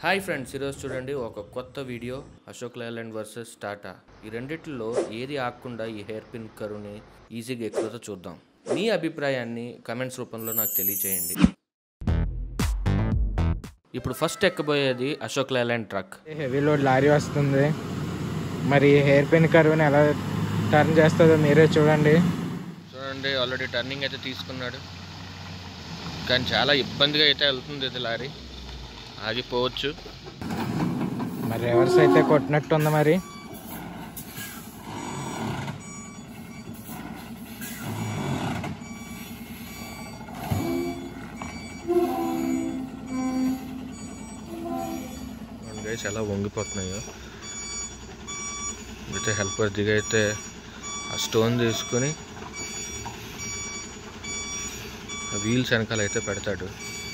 hi friends ఈరోజు చూడండి ఒక కొత్త వీడియో అశోక్ లేలాండ్ వర్సెస్ టాటా ఈ రెండిట్లో ఏది ఆగకుండా ఈ హెయిర్ పిన్ కరువుని ఈజీగా ఎక్కువతో చూద్దాం మీ అభిప్రాయాన్ని కమెంట్స్ రూపంలో నాకు తెలియచేయండి ఇప్పుడు ఫస్ట్ ఎక్కబోయేది Ashok Leyland truck heavy load lorry వస్తుంది మరి హెయిర్ పిన్ కర్వ్ని ఎలా టర్న్ చేస్తుందో మీరే చూడండి చూడండి ఆల్రెడీ టర్నింగ్ అయితే తీసుకున్నాడు కానీ చాలా ఇబ్బందిగా అయితే వెళ్తుంది ఇది లారీ ఆగిపోవచ్చు మరి రివర్స్ అయితే కొట్టినట్టు ఉంది మరి గైస్ ఎలా వంగిపోతున్నాయో అయితే హెల్పర్ దిగి అయితే ఆ స్టోన్ తీసుకొని ఆ వీల్స్ వెనకాల అయితే పెడతాడు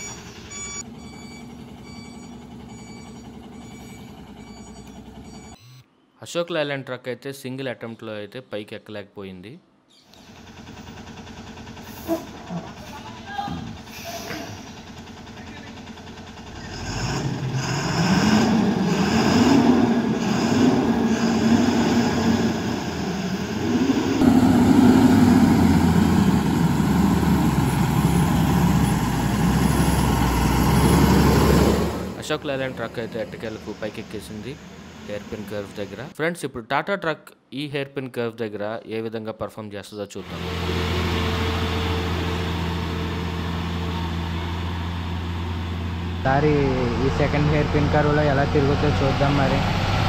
అశోక్ లైలాండ్ ట్రక్ అయితే సింగిల్ అటెంప్ట్లో అయితే పైకి ఎక్కలేకపోయింది అశోక్ లేలాండ్ ట్రక్ అయితే ఎట్టకేలకు పైకి ఎక్కేసింది హెయిర్ పిన్ కర్వ్ దగ్గర ఫ్రెండ్స్ ఇప్పుడు టాటా ట్రక్ ఈ హెయిర్ పిన్ కర్వ్ దగ్గర ఏ విధంగా పర్ఫామ్ చేస్తుందో చూద్దాం లారీ ఈ సెకండ్ హెయిర్ పిన్ కర్వ్లో ఎలా తిరుగుతుందో చూద్దాం మరి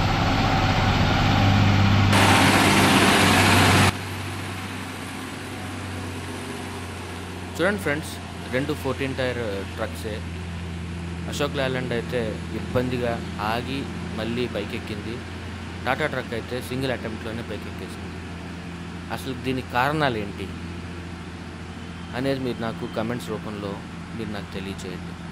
చూడండి ఫ్రెండ్స్ రెండు ఫోర్టీన్ టైర్ ట్రక్సే అశోక్ లేలాండ్ అయితే ఇబ్బందిగా ఆగి మళ్ళీ పైకెక్కింది టాటా ట్రక్ అయితే సింగిల్ అటెంప్ట్లోనే పైకెక్కేసింది అసలు దీనికి కారణాలు ఏంటి అనేది మీరు నాకు కమెంట్స్ రూపంలో మీరు నాకు తెలియచేయండి